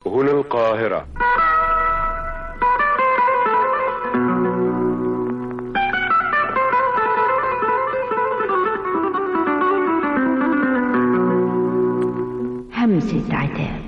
هنا القاهرة همسة عتاب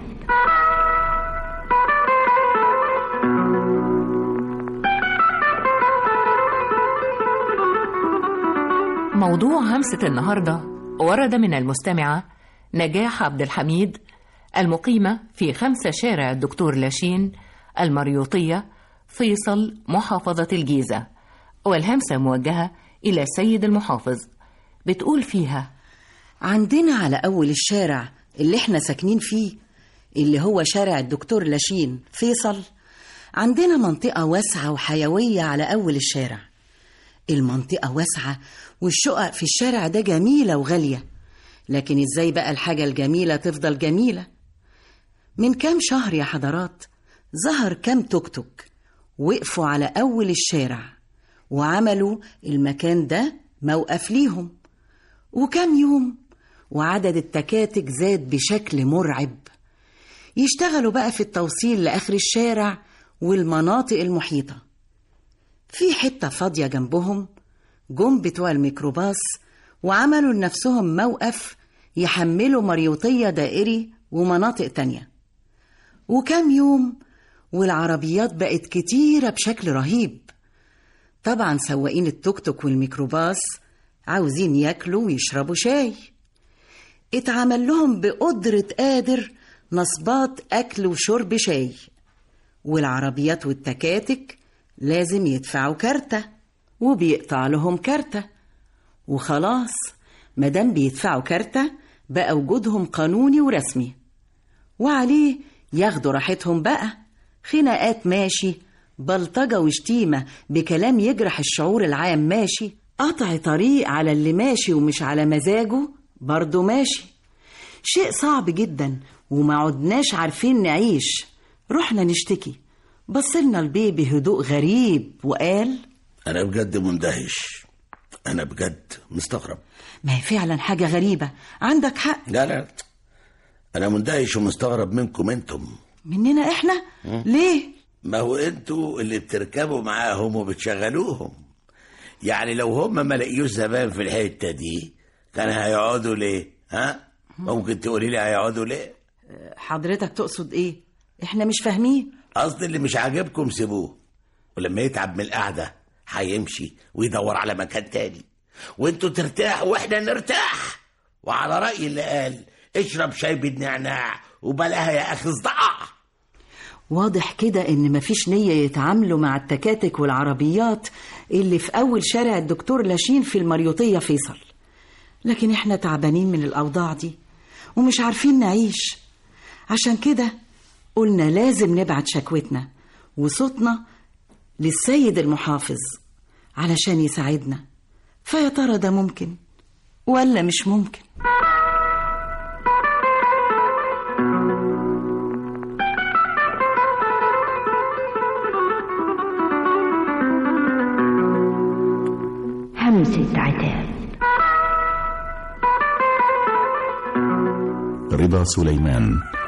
موضوع همسة النهاردة ورد من المستمعة نجاح عبد الحميد المقيمة في خمسة شارع الدكتور لاشين المريوطية فيصل محافظة الجيزة والهمسة موجهة إلى السيد المحافظ بتقول فيها عندنا على أول الشارع اللي احنا ساكنين فيه اللي هو شارع الدكتور لاشين فيصل عندنا منطقة واسعة وحيوية على أول الشارع المنطقة واسعة والشقق في الشارع ده جميلة وغالية لكن ازاي بقى الحاجة الجميلة تفضل جميلة من كام شهر يا حضرات ظهر كام توك توك وقفوا على أول الشارع وعملوا المكان ده موقف ليهم وكام يوم وعدد التكاتك زاد بشكل مرعب يشتغلوا بقى في التوصيل لآخر الشارع والمناطق المحيطة في حتة فاضية جنبهم جم بتوع الميكروباص وعملوا لنفسهم موقف يحملوا مريوطية دائري ومناطق تانية وكام يوم والعربيات بقت كتيرة بشكل رهيب طبعا سواقين التوك توك والميكروباص عاوزين ياكلوا ويشربوا شاي اتعمل لهم بقدرة قادر نصبات أكل وشرب شاي والعربيات والتكاتك لازم يدفعوا كارتة وبيقطع لهم كارتة وخلاص مادام بيدفعوا كارتة بقى وجودهم قانوني ورسمي وعليه ياخدوا راحتهم بقى خناقات ماشي بلطجة وشتيمة بكلام يجرح الشعور العام ماشي قطع طريق على اللي ماشي ومش على مزاجه برضه ماشي شيء صعب جدا وما عدناش عارفين نعيش رحنا نشتكي بصلنا البيه بهدوء غريب وقال أنا بجد مندهش أنا بجد مستغرب ما هي فعلا حاجة غريبة عندك حق لا لا أنا مندهش ومستغرب منكم أنتم مننا احنا ليه ما هو أنتوا اللي بتركبوا معاهم وبتشغلوهم يعني لو هم ما لقيوش زمان في الحتة دي كان هيقعدوا ليه ها ممكن تقولي لي هيقعدوا ليه حضرتك تقصد ايه احنا مش فاهمين قصدي اللي مش عاجبكم سيبوه ولما يتعب من القعدة هيمشي ويدور على مكان تاني وانتوا ترتاحوا واحنا نرتاح وعلى رأي اللي قال اشرب شاي بالنعناع وبلاها يا اخي صداع واضح كده ان مفيش نية يتعاملوا مع التكاتك والعربيات اللي في اول شارع الدكتور لاشين في المريوطية فيصل لكن احنا تعبانين من الاوضاع دي ومش عارفين نعيش عشان كده قلنا لازم نبعت شكوتنا وصوتنا للسيد المحافظ علشان يساعدنا فيا ترى ده ممكن ولا مش ممكن همسة عتاب رضا سليمان